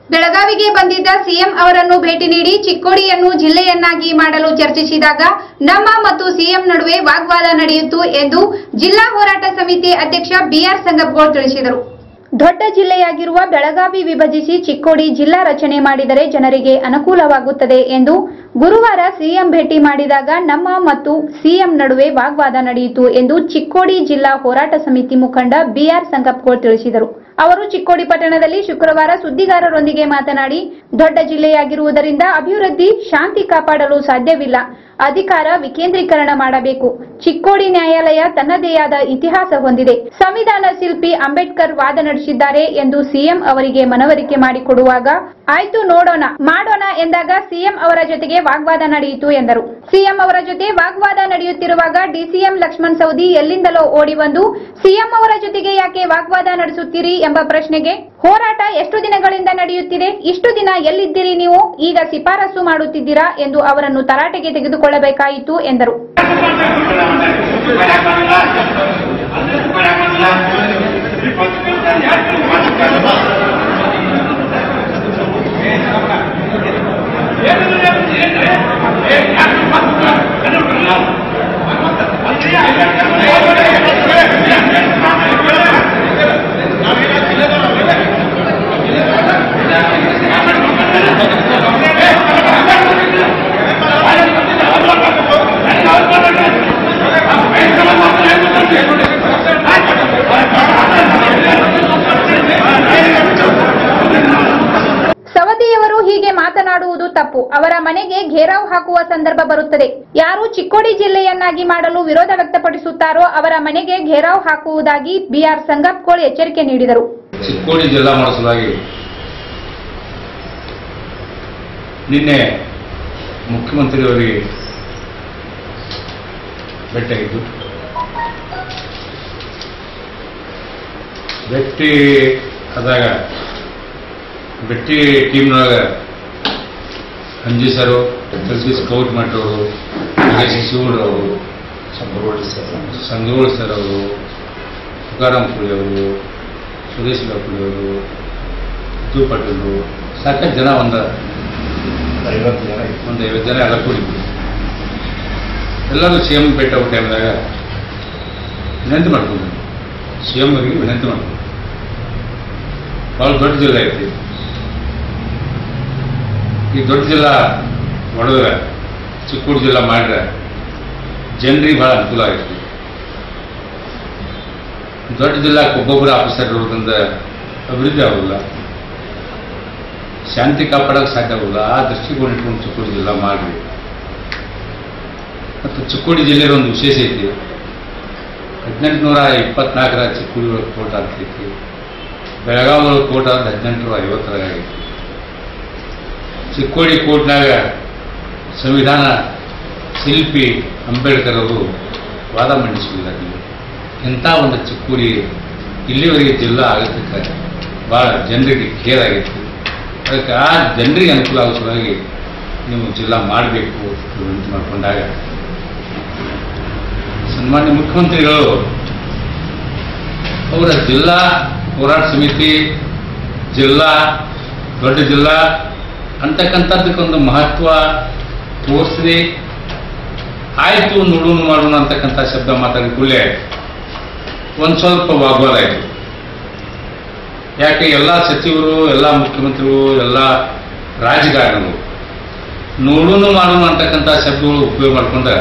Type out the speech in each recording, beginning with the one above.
ಬೆಳಗಾವಿಗೆ ಬಂದಿದ್ದ ಸಿಎಂ ಅವರನ್ನು ಭೇಟಿ ನೀಡಿ ಚಿಕ್ಕೋಡಿಯನ್ನು ಜಿಲ್ಲೆಯನ್ನಾಗಿ ಮಾಡಲು ಚರ್ಚಿಸಿದಾಗ ನಮ್ಮ ಮತ್ತು ಸಿಎಂ ನಡುವೆ ವಾಗ್ವಾದ ನಡೆಯಿತು ಎಂದು ಜಿಲ್ಲಾ ಹೋರಾಟ ಸಮಿತಿ ಅಧ್ಯಕ್ಷ ಬಿಆರ್ ಸಂಗಪ್ಪಗೋಳ್ ತಿಳಿಸಿದರು ದೊಡ್ಡ ಜಿಲ್ಲೆಯಾಗಿರುವ ಬೆಳಗಾವಿ ವಿಭಜಿಸಿ ಚಿಕ್ಕೋಡಿ ಜಿಲ್ಲಾ ರಚನೆ ಮಾಡಿದರೆ ಜನರಿಗೆ ಅನುಕೂಲವಾಗುತ್ತದೆ ಎಂದು ಗುರುವಾರ ಸಿಎಂ ಭೇಟಿ ಮಾಡಿದಾಗ ನಮ್ಮ ಮತ್ತು ಸಿಎಂ ನಡುವೆ ವಾಗ್ವಾದ ನಡೆಯಿತು ಎಂದು ಚಿಕ್ಕೋಡಿ ಜಿಲ್ಲಾ ಹೋರಾಟ ಸಮಿತಿ ಮುಖಂಡ ಬಿಆರ್ ಸಂಗಪ್ಪಗೋಳ್ ತಿಳಿಸಿದರು ಅವರು ಚಿಕ್ಕೋಡಿ ಪಟ್ಟಣದಲ್ಲಿ ಶುಕ್ರವಾರ ಸುದ್ದಿಗಾರರೊಂದಿಗೆ ಮಾತನಾಡಿ ದೊಡ್ಡ ಜಿಲ್ಲೆಯಾಗಿರುವುದರಿಂದ ಅಭಿವೃದ್ಧಿ ಶಾಂತಿ ಕಾಪಾಡಲು ಸಾಧ್ಯವಿಲ್ಲ ಅಧಿಕಾರ ವಿಕೇಂದ್ರೀಕರಣ ಮಾಡಬೇಕು ಚಿಕ್ಕೋಡಿ ನ್ಯಾಯಾಲಯ ತನ್ನದೇ ಆದ ಇತಿಹಾಸ ಹೊಂದಿದೆ ಸಂವಿಧಾನ ಶಿಲ್ಪಿ ಅಂಬೇಡ್ಕರ್ ವಾದ ನಡೆಸಿದ್ದಾರೆ ಎಂದು ಸಿಎಂ ಅವರಿಗೆ ಮನವರಿಕೆ ಮಾಡಿಕೊಡುವಾಗ ಆಯ್ತು ನೋಡೋಣ ಮಾಡೋಣ ಎಂದಾಗ ಸಿಎಂ ಅವರ ಜೊತೆಗೆ ವಾಗ್ವಾದ ನಡೆಯಿತು ಎಂದರು ಸಿಎಂ ಅವರ ಜೊತೆ ವಾಗ್ವಾದ ನಡೆಯುತ್ತಿರುವಾಗ ಡಿಸಿಎಂ ಲಕ್ಷ್ಮಣ್ ಸೌದಿ ಎಲ್ಲಿಂದಲೋ ಓಡಿ ಬಂದು ಸಿಎಂ ಅವರ ಜೊತೆಗೆ ಯಾಕೆ ವಾಗ್ವಾದ ನಡೆಸುತ್ತೀರಿ ಎಂಬ ಪ್ರಶ್ನೆಗೆ ಹೋರಾಟ ಎಷ್ಟು ದಿನಗಳಿಂದ ನಡೆಯುತ್ತಿದೆ ಇಷ್ಟು ದಿನ ಎಲ್ಲಿದ್ದೀರಿ ನೀವು ಈಗ ಶಿಫಾರಸು ಮಾಡುತ್ತಿದ್ದೀರಾ ಎಂದು ಅವರನ್ನು ತರಾಟೆಗೆ ತೆಗೆದುಕೊಳ್ಳಬೇಕಾಯಿತು ಎಂದರು ಸವದಿಯವರು ಹೀಗೆ ಮಾತನಾಡುವುದು ತಪ್ಪು ಅವರ ಮನೆಗೆ ಘೇರಾವ್ ಹಾಕುವ ಸಂದರ್ಭ ಬರುತ್ತದೆ ಯಾರು ಚಿಕ್ಕೋಡಿ ಜಿಲ್ಲೆಯನ್ನಾಗಿ ಮಾಡಲು ವಿರೋಧ ವ್ಯಕ್ತಪಡಿಸುತ್ತಾರೋ ಅವರ ಮನೆಗೆ ಘೇರಾವ್ ಹಾಕುವುದಾಗಿ ಬಿಆರ್ ಸಂಗಪ್ಕೋಳ್ ಎಚ್ಚರಿಕೆ ನೀಡಿದರು ಚಿಕ್ಕೋಡಿ ಜಿಲ್ಲಾ ಮಾಡೋ ಸಲುವಾಗಿ ನಿನ್ನೆ ಮುಖ್ಯಮಂತ್ರಿಯವರಿಗೆ ಭೇಟಿಯಾಗಿದ್ದು ಭೇಟಿ ಆದಾಗ ಭೇಟಿ ಟೀಮ್ನೊಳಗೆ ಅಂಜಿ ಸರು ಎಲ್ ಸ್ಕೌಟ್ ಮಾಡಿರೋರು ಶಿವರವರು ಸಂಗರೋಳಿ ಸರ್ ಅವರು ತುಕಾರಾಮ್ ಪುಳಿ ಅವರು ಸುರೇಶ್ ಬಾಪುಳಿ ಅವರು ಮಧು ಪಾಟೀಲು ಸಾಕಷ್ಟು ಜನ ಒಂದು ಐವತ್ತು ಜನ ಒಂದು ಐವತ್ತು ಜನ ಎಲ್ಲ ಕೂಡಿದ್ವಿ ಎಲ್ಲರೂ ಸಿ ಎಂ ಭೇಟಿ ಆಗೋ ಟೈಮ್ದಾಗ ವಿನಂತಿ ಮಾಡ್ಕೊಂಡು ಸಿ ಎಂ ಅವರಿಗೆ ವಿನಂತಿ ಮಾಡ್ಕೊಂಡು ಭಾಳ ದೊಡ್ಡ ಜಿಲ್ಲೆ ಐತಿ ಈ ದೊಡ್ಡ ಜಿಲ್ಲಾ ಹೊಡೆದ್ರೆ ಚಿಕ್ಕೋಡಿ ಜಿಲ್ಲಾ ಮಾಡಿದ್ರೆ ಜನರಿಗೆ ಭಾಳ ಅನುಕೂಲ ಆಗೈತಿ ದೊಡ್ಡ ಜಿಲ್ಲಾಕ್ಕೆ ಒಬ್ಬೊಬ್ಬರು ಆಫೀಸರ್ ಇರೋದ್ರಿಂದ ಅಭಿವೃದ್ಧಿ ಆಗೋಲ್ಲ ಶಾಂತಿ ಕಾಪಾಡೋಕೆ ಸಾಧ್ಯ ಆಗೋಲ್ಲ ಆ ದೃಷ್ಟಿಕೋನ ಇಟ್ಕೊಂಡು ಚಿಕ್ಕೋಡಿ ಜಿಲ್ಲಾ ಮಾಡ್ರಿ ಮತ್ತು ಚಿಕ್ಕೋಡಿ ಜಿಲ್ಲೆಯ ಒಂದು ವಿಶೇಷ ಐತಿ ಹದಿನೆಂಟುನೂರ ಇಪ್ಪತ್ನಾಲ್ಕರ ಚಿಕ್ಕೋಡಿ ಒಳಗೆ ಕೋಟ ಆಗ್ತೈತಿ ಬೆಳಗಾವಿ ಒಳಗೆ ಕೋಟ ಆದ ಹದಿನೆಂಟುನೂರ ಐವತ್ತರಾಗ ಆಗೈತಿ ಚಿಕ್ಕೋಡಿ ಕೋಟ್ನಾಗ ಸಂವಿಧಾನ ಶಿಲ್ಪಿ ಅಂಬೇಡ್ಕರ್ ಅವರು ವಾದ ಮಂಡಿಸಿದ್ದಾರೆ ಇಂಥ ಒಂದು ಚಿಕ್ಕೋಡಿ ಇಲ್ಲಿವರೆಗೆ ಜಿಲ್ಲಾ ಆಗತ್ತಕ್ಕೆ ಭಾಳ ಜನರಿಗೆ ಖೇರ್ ಆಗೈತಿ ಅದಕ್ಕೆ ಆ ಜನರಿಗೆ ಅನುಕೂಲ ಆಗೋ ಸಲುವಾಗಿ ನೀವು ಜಿಲ್ಲಾ ಮಾಡಬೇಕು ವಿನಂತಿ ಮಾಡಿಕೊಂಡಾಗ ಸನ್ಮಾನ್ಯ ಮುಖ್ಯಮಂತ್ರಿಗಳು ಅವರ ಜಿಲ್ಲಾ ಹೋರಾಟ ಸಮಿತಿ ಜಿಲ್ಲಾ ದೊಡ್ಡ ಜಿಲ್ಲಾ ಅಂತಕ್ಕಂಥದ್ದಕ್ಕೊಂದು ಮಹತ್ವ ತೋರಿಸಿ ಆಯಿತು ನೋಡೋಣ ಮಾಡೋಣ ಅಂತಕ್ಕಂಥ ಶಬ್ದ ಮಾತಾಡಿದ ಕೂಡಲೇ ಒಂದು ಸ್ವಲ್ಪ ವಾಗ್ವಾದ ಆಯಿತು ಯಾಕೆ ಎಲ್ಲ ಸಚಿವರು ಎಲ್ಲ ಮುಖ್ಯಮಂತ್ರಿಗಳು ಎಲ್ಲ ರಾಜಕಾರಣಿಗಳು ನೋಡೋಣ ಮಾಡೋಣ ಅಂತಕ್ಕಂಥ ಶಬ್ದಗಳು ಉಪಯೋಗ ಮಾಡ್ಕೊಂಡ್ರೆ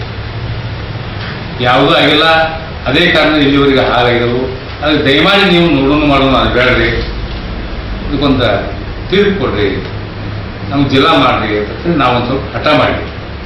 ಯಾವುದೂ ಆಗಿಲ್ಲ ಅದೇ ಕಾರಣ ಇಲ್ಲಿವರೆಗೆ ಹಾಳಾಗಿದ್ದವು ಅದಕ್ಕೆ ದಯಮಾಡಿ ನೀವು ನೋಡೋಣ ಮಾಡೋಣ ಅದು ಬೇಡ್ರಿ ಇದಕ್ಕೊಂದು ತೀರ್ಪು ಕೊಡ್ರಿ ನಮ್ಗೆ ಜಿಲ್ಲಾ ಮಾಡ್ರಿ ಅಂತ ನಾವೊಂದು ಸ್ವಲ್ಪ ಹಠ ಮಾಡಿ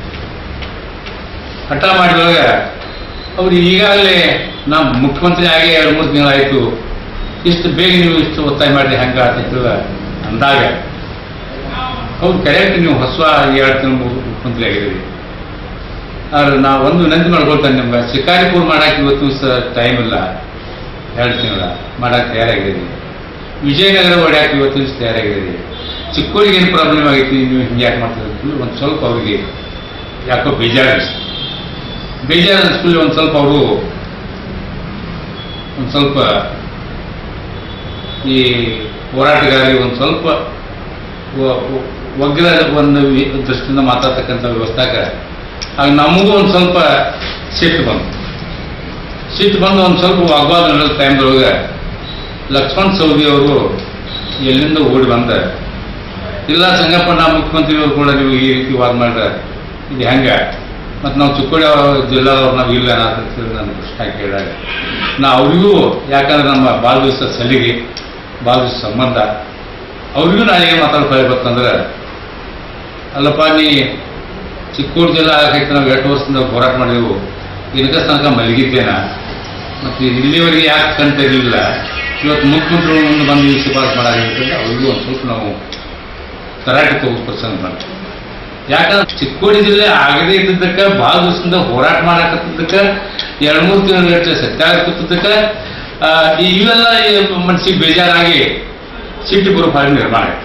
ಹಠ ಮಾಡಿದಾಗ ಅವ್ರು ಈಗಾಗಲೇ ನಾವು ಮುಖ್ಯಮಂತ್ರಿ ಆಗಿ ಎರಡು ಮೂರು ತಿಂಗಳಾಯಿತು ಇಷ್ಟು ಬೇಗ ನೀವು ಇಷ್ಟು ಒತ್ತಾಯ ಮಾಡಿ ಹೆಂಗೆ ಆಗ್ತಿತ್ತು ಅಂದಾಗ ಹೌದು ಕರೆಕ್ಟ್ ನೀವು ಹೊಸ ಎರಡು ತಿಂಗಳು ಮುಖ್ಯಮಂತ್ರಿ ಆಗಿದ್ದೀರಿ ಆದ್ರೆ ನಾವು ಒಂದು ವಿನಂತಿ ಮಾಡ್ಕೊಳ್ತಾನೆ ನಿಮ್ಗೆ ಶಿಕಾರಿಪುರ ಮಾಡಕ್ಕೆ ಇವತ್ತು ಸಹ ಟೈಮ್ ಇಲ್ಲ ಎರಡು ತಿಂಗಳ ಮಾಡಕ್ಕೆ ತಯಾರಾಗಿದ್ದೀರಿ ವಿಜಯನಗರ ಹೊಡ್ಯಾಕೆ ಇವತ್ತು ದಿವಸ ತಯಾರಾಗಿದ್ದೀರಿ ಚಿಕ್ಕೋಡಿಗೆ ಏನು ಪ್ರಾಬ್ಲಮ್ ಆಗೈತಿ ನೀವು ಹಿಂಗೆ ಯಾಕೆ ಮಾಡ್ತೀರಿ ಒಂದು ಸ್ವಲ್ಪ ಅವರಿಗೆ ಯಾಕೋ ಬೇಜಾರು ಅನಿಸ್ತು ಬೇಜಾರು ಅನಿಸ್ಕೊಳ್ಳಿ ಒಂದು ಸ್ವಲ್ಪ ಅವರು ಒಂದು ಸ್ವಲ್ಪ ಈ ಹೋರಾಟಗಾರರಿಗೆ ಒಂದು ಸ್ವಲ್ಪ ಒ- ಒ- ಒಗ್ಗರ ಒಂದು ವಿ- ದೃಷ್ಟಿಯಿಂದ ಮಾತಾಡ್ತಕ್ಕಂಥ ವ್ಯವಸ್ಥಾಕ ಆಗ ನಮಗೂ ಒಂದು ಸ್ವಲ್ಪ ಸಿಟ್ಟು ಬಂತು ಸಿಟ್ಟು ಬಂದು ಒಂದು ಸ್ವಲ್ಪ ವಾಗ್ವಾದ ನಡೆದ ಟೈಮ್ದೊಳಗೆ ಲಕ್ಷ್ಮಣ್ ಸವದಿ ಅವರು ಎಲ್ಲಿಂದ ಓಡಿ ಬಂದ ಇಲ್ಲ ಸಂಗಪ್ಪ ನಾ ಮುಖ್ಯಮಂತ್ರಿಯವರು ಕೂಡ ನೀವು ಈ ರೀತಿ ವಾದ ಮಾಡ್ರೆ ಇದು ಹೆಂಗೆ ಮತ್ತು ನಾವು ಚಿಕ್ಕೋಡಿ ಜಿಲ್ಲಾದವ್ರು ನಾವು ಇಲ್ಲ ಅಂತ ನನ್ನ ಪ್ರಶ್ನೆ ಕೇಳಿದಾಗ ನಾ ಅವರಿಗೂ ಯಾಕಂದ್ರೆ ನಮ್ಮ ಭಾಳ ದಿವಸ ಸಲಿಗೆ ಭಾಳ ದಿವಸ ಸಂಬಂಧ ಅವ್ರಿಗೂ ನಾನು ಏನು ಮಾತಾಡ್ತಾ ಗೊತ್ತಂದ್ರೆ ಅಲ್ಲಪ್ಪ ನೀ ಚಿಕ್ಕೋಡಿ ಜಿಲ್ಲಾ ಆಗೈತೆ ನಾವು ಎಷ್ಟು ವರ್ಷದಿಂದ ಹೋರಾಟ ಮಾಡಿದೆವು ಇದಕ್ಕೆ ತನಕ ಮಲಗಿದ್ದೇನ ಮತ್ತು ಇಲ್ಲಿವರೆಗೆ ಯಾಕೆ ಕಂತಿರಲಿಲ್ಲ ಇವತ್ತು ಮುಖ್ಯಮಂತ್ರಿಗಳು ಮುಂದೆ ಬಂದು ಈ ಶಿಫಾರಸು ಮಾಡಾಗಿರ್ತದೆ ಅವ್ರಿಗೂ ಒಂದು ಸ್ವಲ್ಪ ನಾವು ತರಾಟೆ ತಗೋ ಪ್ರಸಂಗ ಮಾಡ್ತೀವಿ ಯಾಕಂದ್ರೆ ಚಿಕ್ಕೋಡಿ ಜಿಲ್ಲೆ ಆಗದೇ ಇದ್ದದ್ದಕ್ಕೆ ಭಾಳ ದಿವಸದಿಂದ ಹೋರಾಟ ಮಾಡಕತ್ತಿದ್ದಕ್ಕೆ ಎರಡು ಮೂರು ತಿಂಗಳ ವೇಳೆ ಸತ್ಯಾಗತ್ತಿದ್ದಕ್ಕೆ ಇವೆಲ್ಲ ಮನಸ್ಸಿಗೆ ಬೇಜಾರಾಗಿ ಸಿಟ್ಟು ಬರೋ ಹಾಗೆ ನಿರ್ಮಾಣ ಆಯ್ತು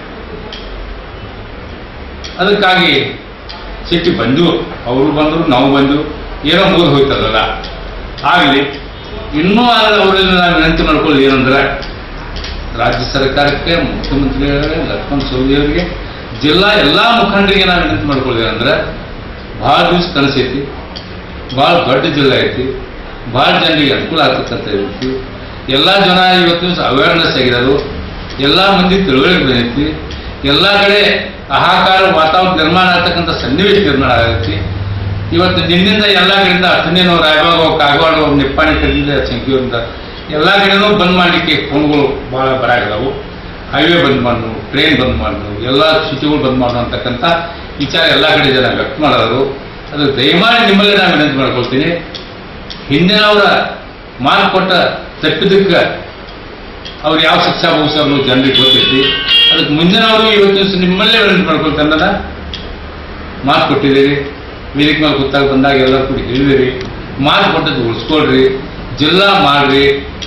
ಅದಕ್ಕಾಗಿ ಸಿಟ್ಟು ಬಂದು ಅವರು ಬಂದರು ನಾವು ಬಂದು ಏನೋ ಮುಗಿದು ಹೋಯ್ತದಲ್ಲ ಆಗಲಿ ಇನ್ನೂ ಆಗಲ್ಲ ಅವರಲ್ಲಿ ನಾವು ವಿನಂತಿ ಮಾಡ್ಕೊಳ್ಳಿ ಏನಂದ್ರೆ ರಾಜ್ಯ ಸರ್ಕಾರಕ್ಕೆ ಮುಖ್ಯಮಂತ್ರಿಗಳಿಗೆ ಲಕ್ಷ್ಮಣ್ ಸವದಿ ಅವರಿಗೆ ಜಿಲ್ಲಾ ಎಲ್ಲ ಮುಖಂಡರಿಗೆ ನಾವು ವಿನಂತಿ ಮಾಡ್ಕೊಳ್ಳಿ ಅಂದ್ರೆ ಭಾಳ ದಿವಸ ಕನಸೈತಿ ಭಾಳ ದೊಡ್ಡ ಜಿಲ್ಲೆ ಐತಿ ಭಾಳ ಜನರಿಗೆ ಅನುಕೂಲ ಆಗ್ತಕ್ಕಂಥ ಐತಿ ಎಲ್ಲ ಜನ ಇವತ್ತು ದಿವಸ ಅವೇರ್ನೆಸ್ ಆಗಿರೋದು ಎಲ್ಲ ಮಂದಿ ತಿಳುವಳಿಕೆ ಬಂದೈತಿ ಎಲ್ಲ ಕಡೆ ಆಹಾಕಾರ ವಾತಾವರಣ ನಿರ್ಮಾಣ ಆಗ್ತಕ್ಕಂಥ ಸನ್ನಿವೇಶ ನಿರ್ಮಾಣ ಆಗೈತಿ ಇವತ್ತು ನಿನ್ನಿಂದ ಎಲ್ಲ ಕಡೆಯಿಂದ ಹತ್ತನೇನೋ ರಾಯಬಾಗ ಕಾಗವಾಡ ನಿಪ್ಪಾಣಿ ಕಡೆಯಿಂದ ಸಂಖ್ಯೆಯಿಂದ ಎಲ್ಲ ಕಡೆನೂ ಬಂದ್ ಮಾಡಲಿಕ್ಕೆ ಫೋನ್ಗಳು ಭಾಳ ಬರಾಗಿದಾವು ಹೈವೇ ಬಂದ್ ಮಾಡು ಟ್ರೈನ್ ಬಂದ್ ಮಾಡು ಎಲ್ಲ ಸಿಟಿಗಳು ಬಂದ್ ಮಾಡು ಅಂತಕ್ಕಂಥ ವಿಚಾರ ಎಲ್ಲ ಕಡೆ ಜನ ವ್ಯಕ್ತ ಮಾಡೋರು ಅದು ದಯಮಾಡಿ ನಿಮ್ಮಲ್ಲಿ ನಾನು ವಿನಂತಿ ಮಾಡ್ಕೊಳ್ತೀನಿ ಹಿಂದಿನ ಅವರ ಮಾತು ಕೊಟ್ಟ ತಪ್ಪಿದ್ದಕ್ಕೆ ಅವ್ರು ಯಾವ ಶಿಕ್ಷಾ ಬಹುಶಃ ಜನರಿಗೆ ಗೊತ್ತೈತಿ ಅದಕ್ಕೆ ಮುಂದಿನವರು ಇವತ್ತು ದಿವಸ ನಿಮ್ಮಲ್ಲೇ ವಿನಂತಿ ಮಾಡ್ಕೊಳ್ತಾರೆ ಅನ್ನೋದ ಮಾತು ಕೊಟ್ಟಿದ್ದೀರಿ ವೇದಿಕೆ ಮೇಲೆ ಗೊತ್ತಾಗ ಬಂದಾಗ ಎಲ್ಲರೂ ಕೂಡ ಹೇಳಿದಿರಿ ಮಾತು ಕೊಟ್ಟದ್ದು ಉಳಿಸ್ಕೊಳ್ರಿ ಜಿಲ್ಲಾ ಮಾಡ್ರಿ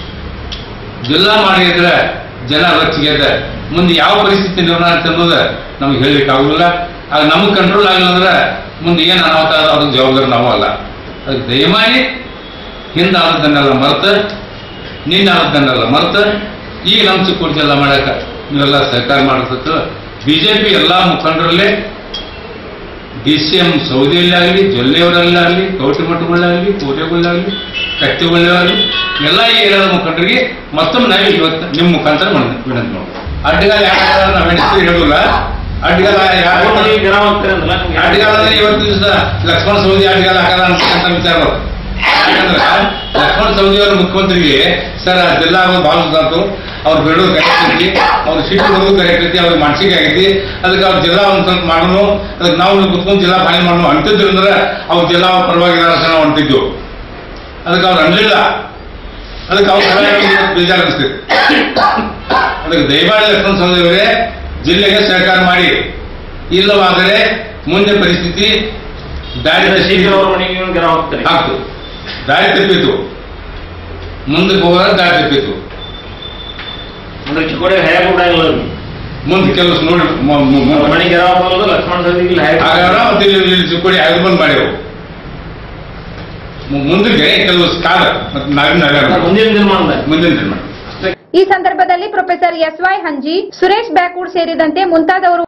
ಜಿಲ್ಲಾ ಮಾಡಿದ್ರೆ ಜನ ರೊಚ್ಚಿಗೆದ ಮುಂದೆ ಯಾವ ಪರಿಸ್ಥಿತಿ ನಿರ್ಮಾಣ ಅಂತ ಅನ್ನೋದು ನಮ್ಗೆ ಹೇಳಲಿಕ್ಕೆ ಆಗೋದಿಲ್ಲ ಆಗ ನಮಗೆ ಕಂಟ್ರೋಲ್ ಆಗಿಲ್ಲ ಅಂದ್ರೆ ಮುಂದೆ ಏನು ಅನಾಹುತ ಆದ ಅದಕ್ಕೆ ಜವಾಬ್ದಾರಿ ನಾವು ಅಲ್ಲ ಅದಕ್ಕೆ ದಯಮಾಡಿ ಹಿಂದೆ ಆದದ್ದನ್ನೆಲ್ಲ ಮರೆತ ನಿನ್ನೆ ಆದದ್ದನ್ನೆಲ್ಲ ಮರೆತ ಈಗ ನಮ್ಮ ಚಿಕ್ಕೋಡಿ ಜಿಲ್ಲಾ ಮಾಡಕ್ಕೆ ನೀವೆಲ್ಲ ಸಹಕಾರ ಮಾಡಬೇಕು ಬಿಜೆಪಿ ಎಲ್ಲ ಮುಖಂಡರಲ್ಲೇ ಡಿ ಸಿ ಎಂ ಸೌದಿಯಲ್ಲಾಗಲಿ ಜೊಲ್ಲೆಯವರಲ್ಲಾಗಲಿ ಕೌಟಿಮಠಗಳಾಗಲಿ ಕೋಟೆಗಳಾಗಲಿ ಕಟ್ಟೆಗಳಾಗಲಿ ಎಲ್ಲ ಈ ಏರಿಯಾದ ಮುಖಂಡರಿಗೆ ಮತ್ತೊಮ್ಮೆ ನಾವು ಇವತ್ತು ನಿಮ್ಮ ಮುಖಾಂತರ ಮನ- ವಿನಂತಿ ಮಾಡೋದು ಅಡ್ಡಗಾಲ ಯಾರು ನಾವು ಹೆಣ್ಣಿಸ್ತೀವಿ ಹೇಳೋಲ್ಲ ಅಡ್ಡಗಾಲ ಯಾರು ಅಡ್ಡಗಾಲ ಅಂದ್ರೆ ಇವತ್ತು ದಿವಸ ಲಕ್ಷ್ಮಣ ಸೌದಿ ಅಡ್ಡಗಾಲ ಹಾಕಲ್ಲ ಅಂತಕ್ಕಂಥ ವಿಚಾರ ಬರುತ್ತೆ. ಯಾಕಂದ್ರೆ ಲಕ್ಷ್ಮಣ ಸೌದಿ ಅವರ ಮುಖ್ಯಮಂತ್ರಿಗೆ ಸರ್ ಆ ಜಿಲ್ಲಾ ಭಾಳ ಸುಧಾತು ಅವ್ರು ಬಿಡೋದು ಕರೆಕ್ಟ್ ಐತಿ ಅವ್ರು ಸಿಟ್ಟು ಬರೋದು ಕರೆಕ್ಟ್ ಐತಿ ಅವ್ರಿಗೆ ಮಾನಸಿಕ ಆಗೈತಿ ಅದಕ್ಕೆ ಅವ್ರ ಜಿಲ್ಲಾ ಒಂದು ಸ್ವಲ್ಪ ಮಾಡೋನು ಅದಕ್ಕೆ ನಾವು ಕುತ್ಕೊಂಡು ಜಿಲ್ಲಾ ಪಾಲನೆ ಮಾಡೋನು ಅಂತಿದ್ರು ಅಂದ್ರೆ ಅವ್ರ ಜಿಲ್ಲಾ ಪರವಾಗಿಲ್ಲ ಅಂತ ನಾವು ಅಂತಿದ್ವು ಅದಕ್ಕೆ ಅವ್ರು ಅನ್ಲಿಲ್ಲ ಅದಕ್ಕೆ ಅವ್ರ ಬೇಜಾರು ಅನಿಸ್ತೈತಿ ಅದಕ್ಕೆ ದಯಮಾಡಿ ಲಕ್ಷ್ಮಣ ಸೌದಿ ಅವರೇ ಜಿಲ್ಲೆಗೆ ಸಹಕಾರ ಮಾಡಿ ಇಲ್ಲವಾದರೆ ಮುಂದೆ ಪರಿಸ್ಥಿತಿ ದಾರಿ ತಪ್ಪಿ- ಆಗ್ತು ದಾರಿ ತಪ್ಪಿತು ಮುಂದಕ್ಕೆ ಹೋಗೋದು ದಾರಿ ತಪ್ಪಿತು ಅಂದ್ರೆ ಚಿಕ್ಕೋಡಿ ಹ್ಯಾಗ್ ಬಿಡಂಗಿಲ್ಲ ಅದು. ಮುಂದೆ ಕೆಲಸ ನೋಡಿ ಮ- ಮ- ಮ- ಮನೆ ಗೆರಾವ್ ಬರೋದು ಲಕ್ಷ್ಮಣ ಸದಿಗೆ ಹ್ಯಾಗ್ ಆಗಾರ ಮತ್ತೆ ಇಲ್ಲಿ ಇಲ್ಲಿ ಚಿಕ್ಕೋಡಿ ಆಗಿ ಬಂದ್ ಮಾಡ್ಯವು ಮು- ಮುಂದಕ್ಕೆ ಕೆಲವು ಕಾಲ ಮತ್ತೆ ನಾವಿನ ಮುಂದಿನ ದಿನಮಾನದಾಗ ಮುಂದಿನ ದಿನ ಮಾಡಿ ಈ ಸಂದರ್ಭದಲ್ಲಿ professor S Y Hanji Suresh Byakod ಸೇರಿದಂತೆ ಮುಂತಾದವರು